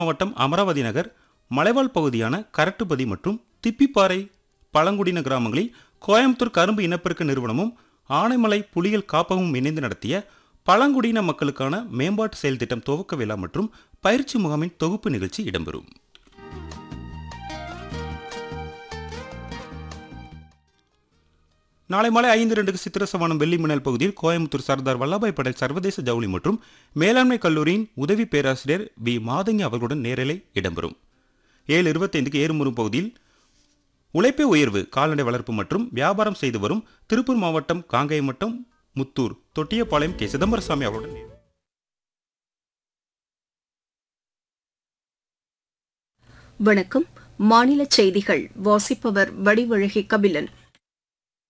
மாவட்டம் அமராவதி நகர் மலைவாழ் பகுதியான கரட்டுப்பதி மற்றும் திப்பிப்பாறை பழங்குடியின கிராமங்களில் கோயம்புத்தூர் கரும்பு இனப்பெருக்க நிறுவனமும் ஆனைமலை புலிகள் காப்பகமும் இணைந்து நடத்திய பழங்குடியின மக்களுக்கான மேம்பாட்டு செயல் திட்டம் துவக்க விழா மற்றும் பயிற்சி முகாமின் தொகுப்பு நிகழ்ச்சி இடம்பெறும் நாளை மாலை ஐந்து ரெண்டுக்கு சித்திரசவானம் வெள்ளி மின்னல் பகுதியில் கோயம்புத்தூர் சர்தார் வல்லபாய் படேல் சர்வதேச ஜவுளி மற்றும் மேலாண்மை கல்லூரியின் உதவி பேராசிரியர் வி மாதங்கி அவர்களுடன் நேரலை இடம்பெறும் ஏழு இருபத்தைந்துக்கு ஏறுமுறும் பகுதியில் உழைப்பே உயர்வு கால்நடை வளர்ப்பு மற்றும் வியாபாரம் செய்து வரும் திருப்பூர் மாவட்டம் காங்கேயம் வட்டம் முத்தூர் தொட்டியப்பாளையம் கே சிதம்பரசாமி அவர்களுடன் நேரலை. வணக்கம் மாநில செய்திகள் வாசிப்பவர் வடிவழகி கபிலன்